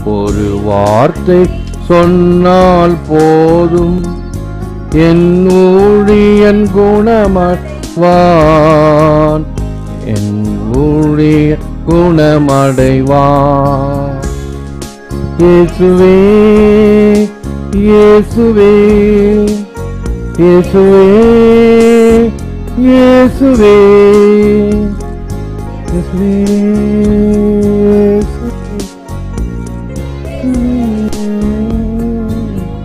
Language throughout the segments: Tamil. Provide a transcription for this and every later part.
ஒரு வார்த்தை சொன்னால் போதும் என் ஊழியன் குணமடைவான் என் ஊழிய குணமடைவான் இயேசுவே இயேசுவே இயேசுவே இயேசுவே இயேசுவே இயேசுவே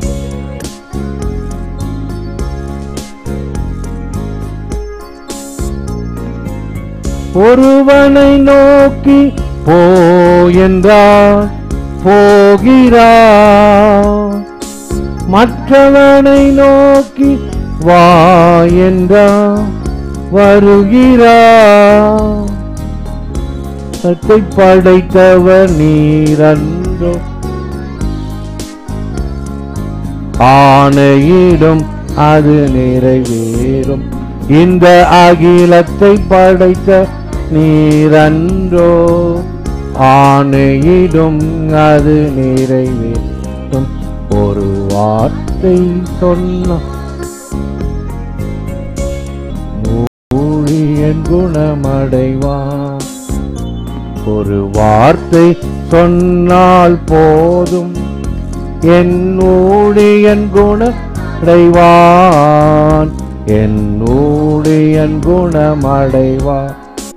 ஒருவனை நோக்கி போ என்றார் போகிறார் மற்றவனை நோக்கி வா என்றார் வருகிறார் சத்தை படைத்தவர் நீரன்றோ ஆணையிடும் அது நிறைவேறும் இந்த அகிலத்தை படைத்த நீரன்றோ ஆணையிடும் அது நிறைவேறும் ஒரு வார்த்தை சொன்ன ஊழியன் குணமடைவான் ஒரு வார்த்தை சொன்னால் போதும் என் ஊழியன் குணமடைவான் என் ஊழியன் குணமடைவான்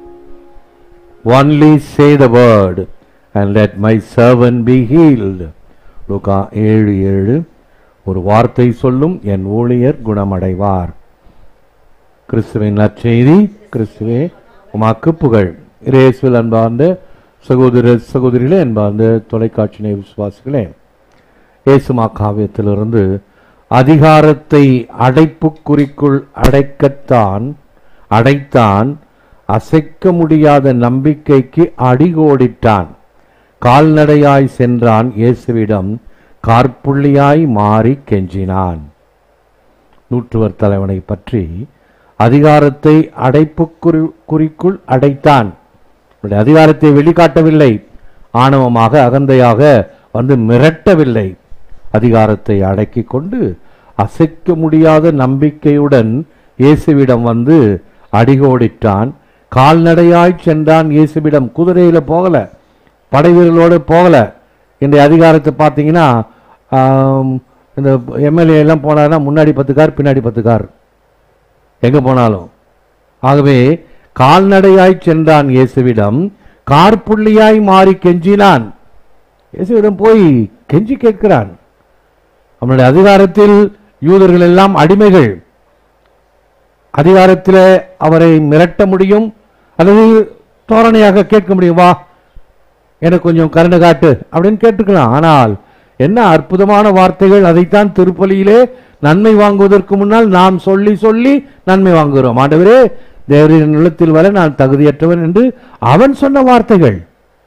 Only say the word and let my servant be healed. லூகா ஏழு ஏழு ஒரு வார்த்தை சொல்லும் என் ஊழியர் குணமடைவார் கிறிஸ்துவின் நற்செய்தி கிறிஸ்துவே உமாக்கு புகழ் இரேசுவில் அன்பார்ந்த சகோதர சகோதரிகளே அன்பார்ந்த தொலைக்காட்சி நேய விசுவாசிகளே இயேசுமா காவியத்திலிருந்து அதிகாரத்தை அடைப்புக்குறிக்குள் அடைக்கத்தான் அடைத்தான் அசைக்க முடியாத நம்பிக்கைக்கு அடிகோடிட்டான் கால்நடையாய் சென்றான் இயேசுவிடம் கார்ப்புள்ளியாய் மாறி கெஞ்சினான் நூற்றுவர் தலைவனை பற்றி அதிகாரத்தை அடைப்புக்குறி குறிக்குள் அடைத்தான் அவருடைய அதிகாரத்தை வெளிக்காட்டவில்லை ஆணவமாக அகந்தையாக வந்து மிரட்டவில்லை அதிகாரத்தை அடக்கிக் கொண்டு அசைக்க முடியாத நம்பிக்கையுடன் இயேசுவிடம் வந்து அடிகோடிட்டான் கால்நடையாய் சென்றான் இயேசுவிடம் குதிரையில போகல படை வீரர்களோடு போகல இந்த அதிகாரத்தை பார்த்தீங்கன்னா ஆம், இந்த எம்எல்ஏ எல்லாம் போனாருன்னா முன்னாடி பத்து கார் பின்னாடி பத்து கார் எங்க போனாலும் ஆகவே கால்நடையாய் சென்றான் இயேசுவிடம் கார்புள்ளியாய் மாறி கெஞ்சினான் இயேசுவிடம் போய் கெஞ்சி கேட்கிறான் அவனுடைய அதிகாரத்தில் யூதர்கள் எல்லாம் அடிமைகள் அதிகாரத்தில் அவரை மிரட்ட முடியும் அல்லது தோரணையாக கேட்க முடியும் வா எனக்கு கொஞ்சம் கருணை காட்டு அப்படின்னு கேட்டுக்கலாம் ஆனால் என்ன அற்புதமான வார்த்தைகள் அதைத்தான் திருப்பலியிலே நன்மை வாங்குவதற்கு முன்னால் நாம் சொல்லி சொல்லி நன்மை வாங்குகிறோம் ஆண்டவரே தேவரின் நிலத்தில் வர நான் தகுதியற்றவன் என்று அவன் சொன்ன வார்த்தைகள்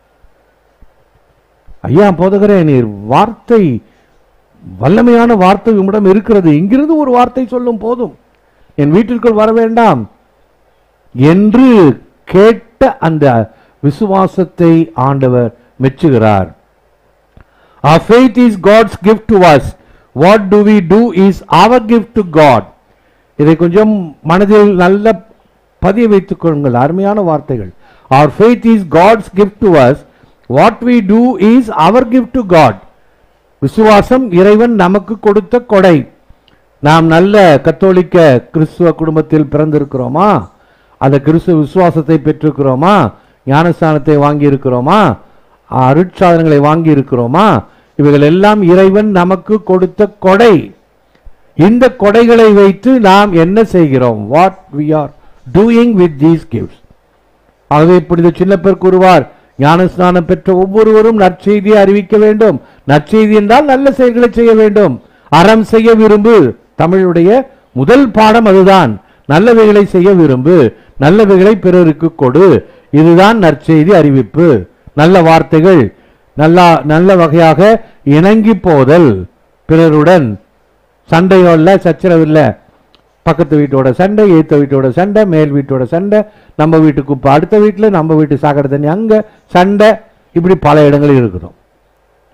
ஐயா போதகரே நீர் வார்த்தை வல்லமையான வார்த்தை உம்மிடம் இருக்கிறது இங்கிருந்து ஒரு வார்த்தை சொல்லும் போதும் என் வீட்டிற்குள் வர வேண்டாம் என்று கேட்ட அந்த விசுவாசத்தை ஆண்டவர் மெச்சுகிறார் Our faith is God's gift to us. What do we do is our gift to God. இதை கொஞ்சம் மனதில் நல்ல பதிய வைத்துக் கொள்ளுங்கள் அருமையான வார்த்தைகள் Our faith is God's gift to us. What we do is our gift to God. விசுவாசம் இறைவன் நமக்கு கொடுத்த கொடை நாம் நல்ல கத்தோலிக்க கிறிஸ்துவ குடும்பத்தில் பிறந்திருக்கிறோமா அந்த கிறிஸ்துவ விசுவாசத்தை பெற்றிருக்கிறோமா ஞானஸ்தானத்தை வாங்கி இருக்கிறோமா அருட்சாதனங்களை வாங்கி இருக்கிறோமா இவைகள் எல்லாம் இறைவன் நமக்கு கொடுத்த கொடை இந்த கொடைகளை வைத்து நாம் என்ன செய்கிறோம் what we are doing with these gifts ஆகவே புனித சின்னப்பர் கூறுவார் ஞானஸ்நானம் பெற்ற ஒவ்வொருவரும் நற்செய்தியை அறிவிக்க வேண்டும் நற்செய்தி என்றால் நல்ல செயல்களை செய்ய வேண்டும் அறம் செய்ய விரும்பு தமிழுடைய முதல் பாடம் அதுதான் நல்லவைகளை செய்ய விரும்பு நல்லவைகளை பிறருக்கு கொடு இதுதான் நற்செய்தி அறிவிப்பு நல்ல வார்த்தைகள் நல்ல நல்ல வகையாக இணங்கி போதல் பிறருடன் சண்டையோ இல்ல சச்சரவு இல்ல பக்கத்து வீட்டோட சண்டை ஏத்த வீட்டோட சண்டை மேல் வீட்டோட சண்டை நம்ம வீட்டு குப்பை அடுத்த வீட்டில் நம்ம வீட்டு சாக்கடை தண்ணி அங்க சண்டை இப்படி பல இடங்களில் இருக்கிறோம்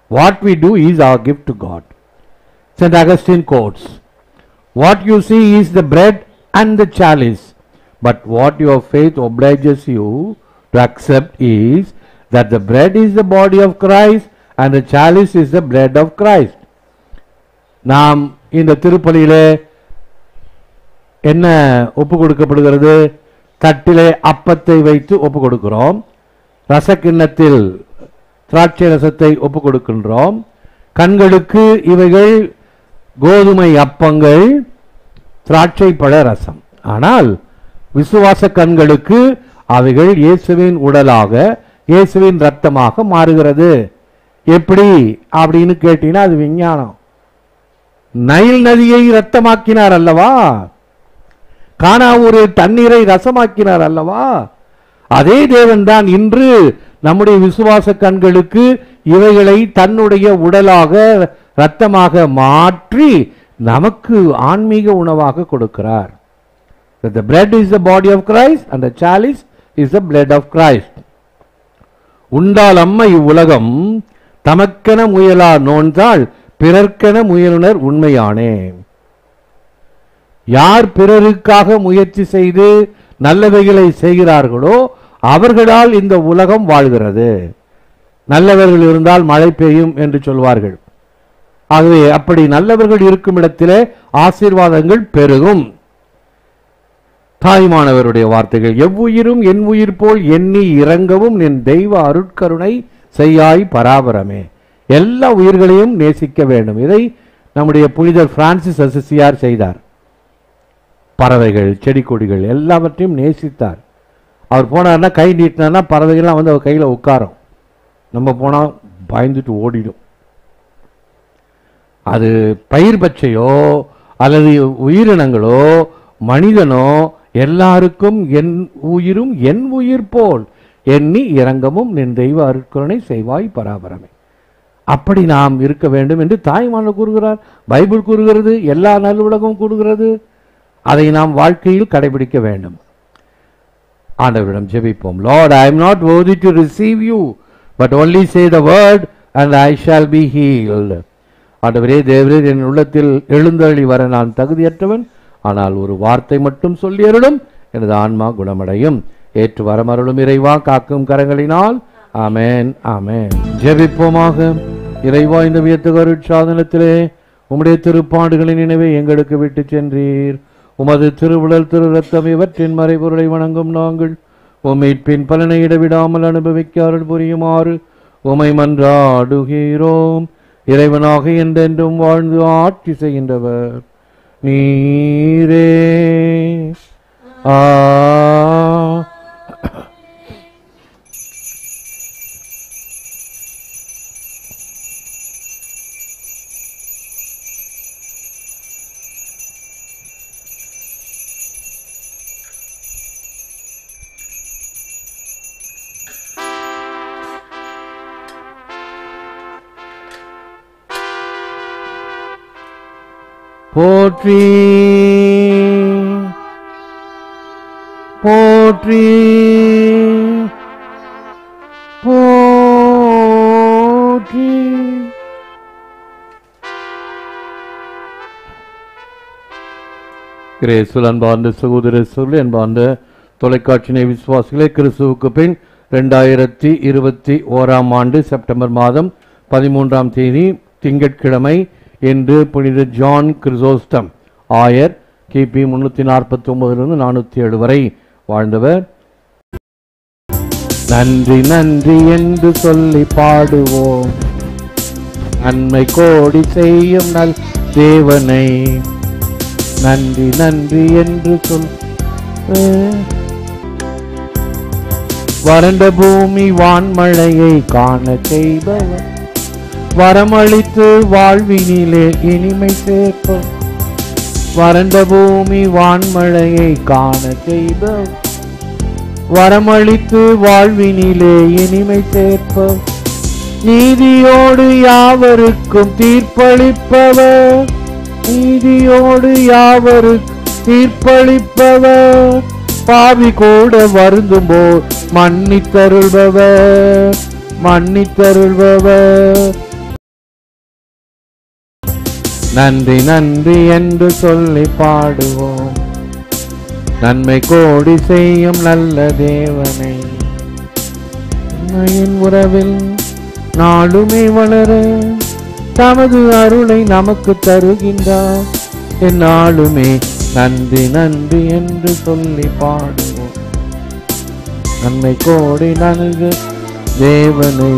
What we do is our gift to God. St. Augustine quotes, What you see is the bread and the chalice, but what your faith obliges you to accept is that the bread is the body of Christ and the chalice is the blood of Christ. நாம் இந்த திருப்பலியிலே என்ன ஒப்பு கொடுக்கப்படுகிறது தட்டிலே அப்பத்தை வைத்து ஒப்பு கொடுக்கிறோம் ரசக்கிண்ணத்தில் திராட்சை ரசத்தை ஒப்பு கொடுக்கின்றோம் கண்களுக்கு இவைகள் கோதுமை அப்பங்கள் திராட்சை பழ ரசம் ஆனால் விசுவாச கண்களுக்கு அவைகள் இயேசுவின் உடலாக இயேசுவின் ரத்தமாக மாறுகிறது எப்படி அப்படின்னு கேட்டீங்கன்னா அது விஞ்ஞானம் நைல் நதியை ரத்தமாக்கினார் அல்லவா காணா ஒரு தண்ணீரை ரசமாக்கினார் அல்லவா அதே தேவன் தான் இன்று நம்முடைய விசுவாச கண்களுக்கு இவைகளை தன்னுடைய உடலாக ரத்தமாக மாற்றி நமக்கு ஆன்மீக உணவாக கொடுக்கிறார் that the bread is the body of Christ and the chalice is the blood of Christ உண்டால் அம்மை இவ்வுலகம் தமக்கென முயலா நோன்றால் பிறர்க்கென முயலுனர் உண்மையானே யார் பிறருக்காக முயற்சி செய்து நல்லவைகளை செய்கிறார்களோ அவர்களால் இந்த உலகம் வாழ்கிறது நல்லவர்கள் இருந்தால் மழை பெய்யும் என்று சொல்வார்கள் ஆகவே அப்படி நல்லவர்கள் இருக்கும் இடத்திலே ஆசீர்வாதங்கள் பெருகும் தாய்மானவருடைய வார்த்தைகள் எவ்வுயிரும் என் உயிர் போல் எண்ணி இறங்கவும் நின் தெய்வ அருட்கருணை செய்யாய் பராபரமே எல்லா உயிர்களையும் நேசிக்க வேண்டும் இதை நம்முடைய புனிதர் பிரான்சிஸ் அசிசியார் செய்தார் பறவைகள் செடி கொடிகள் எல்லாவற்றையும் நேசித்தார் அவர் போனார்னா கை நீட்டினார்னா பறவைகள்லாம் வந்து அவர் கையில் உட்காரும் நம்ம போனால் பயந்துட்டு ஓடிடும் அது பயிர் பச்சையோ அல்லது உயிரினங்களோ மனிதனோ எல்லாருக்கும் என் உயிரும் என் உயிர் போல் எண்ணி இறங்கமும் நின் தெய்வ அருட்கருணை செய்வாய் பராபரமே அப்படி நாம் இருக்க வேண்டும் என்று தாய்மான கூறுகிறார் பைபிள் கூறுகிறது எல்லா நல்லுலகம் கூறுகிறது அதை நாம் வாழ்க்கையில் கடைபிடிக்க வேண்டும் ஆண்டவரிடம் ஜெபிப்போம் Lord I am not worthy to receive you but only say the word and I shall be healed ஆண்டவரே தேவரீர் என் உள்ளத்தில் எழுந்தருளி வர நான் தகுதியற்றவன் ஆனால் ஒரு வார்த்தை மட்டும் சொல்லி அருளும் எனது ஆன்மா குணமடையும் ஏற்று வரமருளும் இறைவா காக்கும் கரங்களினால் ஆமென் ஆமென் ஜெபிப்போமாக இறைவா இந்த வியத்தகு அருட்சாதனத்திலே உம்முடைய திருப்பாடுகளின் நினைவை எங்களுக்கு விட்டு சென்றீர் உமது திருவுடல் திரு ரத்தம் இவற்றின் மறைபொருளை வணங்கும் நாங்கள் உம்மைப்பின் பலனை இடைவிடாமல் அனுபவிக்க அருள் புரியுமாறு உமை மன்றாடுகிறோம் இறைவனாக என்றென்றும் வாழ்ந்து ஆட்சி செய்கின்றவர் நீரே ஆ போற்றி போற்றி போற்றி கிரேசுல் அன்பார்ந்த சகோதர சொல்லி அன்பார்ந்த தொலைக்காட்சியினை விசுவாசிகளே கிறிஸ்துவுக்கு பின் ரெண்டாயிரத்தி இருபத்தி ஓராம் ஆண்டு செப்டம்பர் மாதம் பதிமூன்றாம் தேதி திங்கட்கிழமை இன்று புனித ஜான் கிறிசோஸ்டம் ஆயர் கிபி முன்னூத்தி நாற்பத்தி ஒன்பதிலிருந்து நானூத்தி ஏழு வரை வாழ்ந்தவர் நன்றி நன்றி என்று சொல்லி பாடுவோம் நன்மை கோடி செய்யும் நல் தேவனை நன்றி நன்றி என்று சொல் வறண்ட பூமி வான்மழையை காண செய்பவர் வரமளித்து வாழ்வினிலே இனிமை சேர்ப்போம் வறண்ட பூமி வான்மழையை காண செய்பவர் வரமளித்து வாழ்வினிலே இனிமை சேர்ப்போம் நீதியோடு யாவருக்கும் தீர்ப்பளிப்பவர் நீதியோடு யாவருக்கும் தீர்ப்பளிப்பவர் பாவி கூட வருந்தும்போது மன்னித்தருள்பவர் மன்னித்தருள்பவர் நன்றி நன்றி என்று சொல்லி பாடுவோம் நன்மை கோடி செய்யும் நல்ல தேவனை உண்மையின் உறவில் நாளுமே வளர தமது அருளை நமக்கு தருகின்றார் எந்நாளுமே நன்றி நன்றி என்று சொல்லி பாடுவோம் நன்மை கோடி நல்கு தேவனே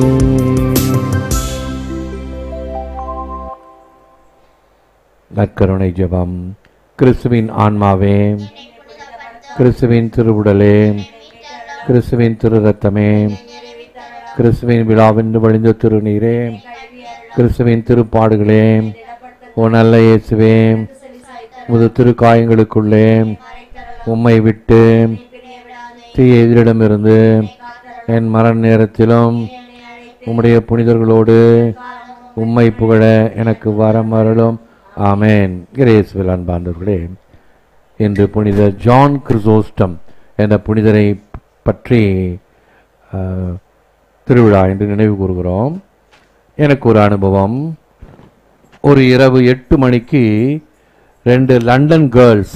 நற்கருணை ஜெபம் கிறிஸ்துவின் ஆன்மாவே கிறிஸ்துவின் திருவுடலே கிறிஸ்துவின் திரு ரத்தமே கிறிஸ்துவின் விழாவென்று வழிந்த திருநீரே கிறிஸ்துவின் திருப்பாடுகளே ஓ நல்ல இயேசுவே முது திருக்காயங்களுக்குள்ளே உம்மை விட்டு தீய எதிரிடமிருந்து என் மரண நேரத்திலும் உம்முடைய புனிதர்களோடு உம்மை புகழ எனக்கு வரம் அருளும் ஆமேன் இயேசுவில் அன்பாண்டவர்களே இன்று புனித ஜான் கிறிசோஸ்டம் என்ற புனிதரை பற்றி ஆஹ், திருவிழா என்று நினைவு கூறுகிறோம் எனக்கு ஒரு அனுபவம் ஒரு இரவு எட்டு மணிக்கு ரெண்டு லண்டன் கேர்ள்ஸ்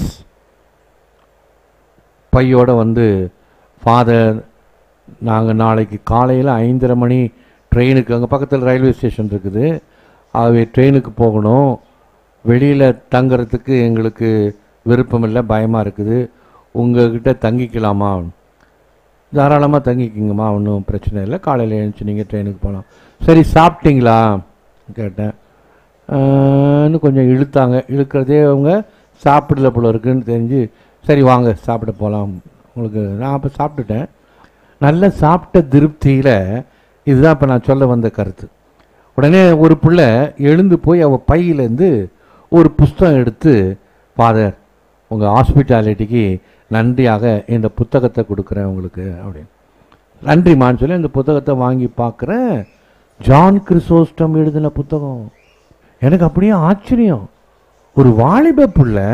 பையோட வந்து ஃபாதர் நாங்கள் நாளைக்கு காலையில் ஐந்தரை மணி ட்ரெயினுக்கு அங்கே பக்கத்தில் ரயில்வே ஸ்டேஷன் இருக்குது ஆகவே ட்ரெயினுக்கு போகணும் வெளியில் தங்குறதுக்கு எங்களுக்கு விருப்பம் இல்லை பயமாக இருக்குது உங்ககிட்ட தங்கிக்கலாமா தாராளமாக தங்கிக்கிங்கம்மா ஒன்றும் பிரச்சனை இல்லை காலையில் எழுந்துச்சு நீங்கள் ட்ரெயினுக்கு போகலாம் சரி சாப்பிட்டீங்களா கேட்டேன் ஆஹ், இன்னும் கொஞ்சம் இழுத்தாங்க இழுக்கிறதே அவங்க சாப்பிடல போல இருக்குன்னு தெரிஞ்சு சரி வாங்க சாப்பிட போகலாம் உங்களுக்கு நான் அப்போ சாப்பிட்டுட்டேன் நல்லா சாப்பிட்ட திருப்தியில் இதுதான் இப்போ நான் சொல்ல வந்த கருத்து உடனே ஒரு பிள்ளை எழுந்து போய் அவள் பையிலேருந்து ஒரு புஸ்தகம் எடுத்து ஃபாதர் உங்கள் ஹாஸ்பிட்டாலிட்டிக்கு நன்றியாக இந்த புத்தகத்தை கொடுக்குறேன் உங்களுக்கு அப்படின்னு நன்றிம்மான்னு சொல்லி இந்த புத்தகத்தை வாங்கி பார்க்குறேன் ஜான் கிறிசோஸ்டம் எழுதின புத்தகம் எனக்கு அப்படியே ஆச்சரியம் ஒரு வாலிப பிள்ளை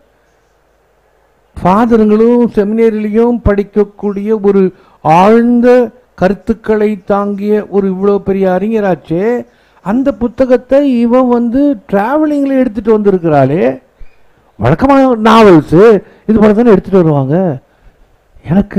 ஃபாதருங்களும் செமினேரிலையும் படிக்கக்கூடிய ஒரு ஆழ்ந்த கருத்துக்களை தாங்கிய ஒரு இவ்வளோ பெரிய அறிஞராச்சே அந்த புத்தகத்தை இவன் வந்து டிராவலிங்கில் எடுத்துட்டு வந்திருக்கிறாளே வழக்கமான நாவல்ஸு இது போல தானே எடுத்துட்டு வருவாங்க எனக்கு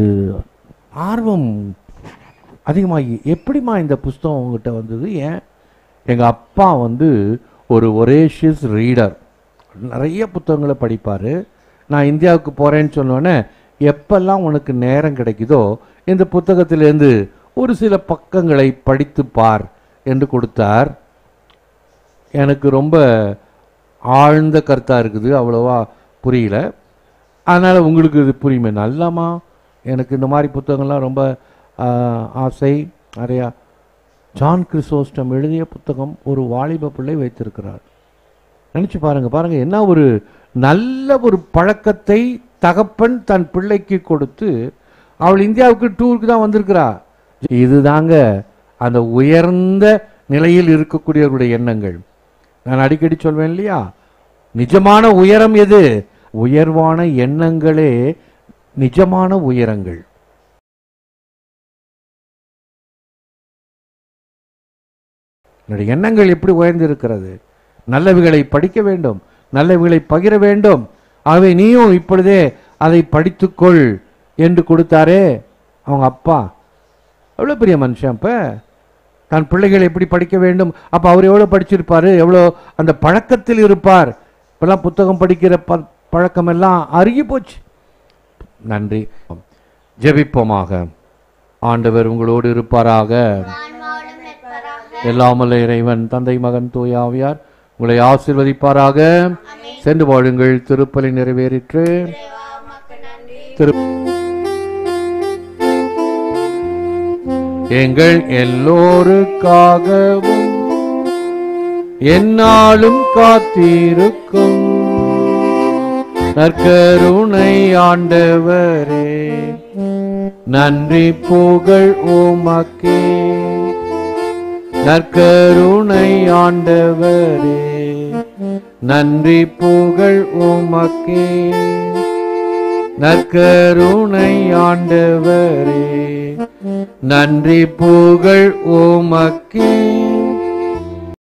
ஆர்வம் அதிகமாகி எப்படிம்மா இந்த புஸ்தகம் உங்ககிட்ட வந்தது ஏன் எங்கள் அப்பா வந்து ஒரு ஒரேஷியஸ் ரீடர் நிறைய புத்தகங்களை படிப்பார் நான் இந்தியாவுக்கு போகிறேன்னு சொன்னோன்னே எப்பெல்லாம் உனக்கு நேரம் கிடைக்குதோ இந்த புத்தகத்திலேருந்து ஒரு சில பக்கங்களை படித்து பார் என்று கொடுத்தார் எனக்கு ரொம்ப ஆழ்ந்த கருத்தாக இருக்குது அவ்வளோவா புரியல அதனால் உங்களுக்கு இது புரியுமே நல்லாமா எனக்கு இந்த மாதிரி புத்தகங்கள்லாம் ரொம்ப ஆ, ஆசை நிறையா ஜான் கிறிசோஸ்டம் எழுதிய புத்தகம் ஒரு வாலிப பிள்ளை வைத்திருக்கிறார் நினச்சி பாருங்க பாருங்க என்ன ஒரு நல்ல ஒரு பழக்கத்தை தகப்பன் தன் பிள்ளைக்கு கொடுத்து அவள் இந்தியாவுக்கு டூருக்கு தான் வந்திருக்கிறா இதுதாங்க அந்த உயர்ந்த நிலையில் இருக்கக்கூடியவருடைய எண்ணங்கள் நான் அடிக்கடி சொல்வேன் இல்லையா நிஜமான உயரம் எது உயர்வான எண்ணங்களே நிஜமான உயரங்கள் என்னுடைய எண்ணங்கள் எப்படி உயர்ந்திருக்கிறது நல்லவைகளை படிக்க வேண்டும் நல்லவைகளை பகிர வேண்டும் ஆகவே நீயும் இப்பொழுதே அதை படித்துக்கொள் என்று கொடுத்தாரே அவங்க அப்பா எவ்வளோ பெரிய மனுஷன் அப்போ தன் பிள்ளைகள் எப்படி படிக்க வேண்டும் அப்போ அவர் எவ்வளோ படிச்சிருப்பார் எவ்வளோ அந்த பழக்கத்தில் இருப்பார் இப்போல்லாம் புத்தகம் படிக்கிற ப பழக்கமெல்லாம் அருகி போச்சு நன்றி ஜெபிப்போமாக ஆண்டவர் உங்களோடு இருப்பாராக ஆன்மாவோடும் நிற்பராக எல்லாமல்ல இறைவன் தந்தை மகன் தூய ஆவியார் உங்களை ஆசீர்வதிப்பாராக சென்று வாழுங்கள் திருப்பலி நிறைவேறிற்று இறைவா உமக்கு நன்றி திரு எங்கள் எல்லோருக்காகவும் என்னாலும் காத்திருக்கும் நற்கருணை ஆண்டவரே நன்றி புகழ் உமக்கே நற்கருணை ஆண்டவரே நன்றி புகழ் உமக்கே நற்கருணை ஆண்டவரே நன்றி புகழ் உமக்கே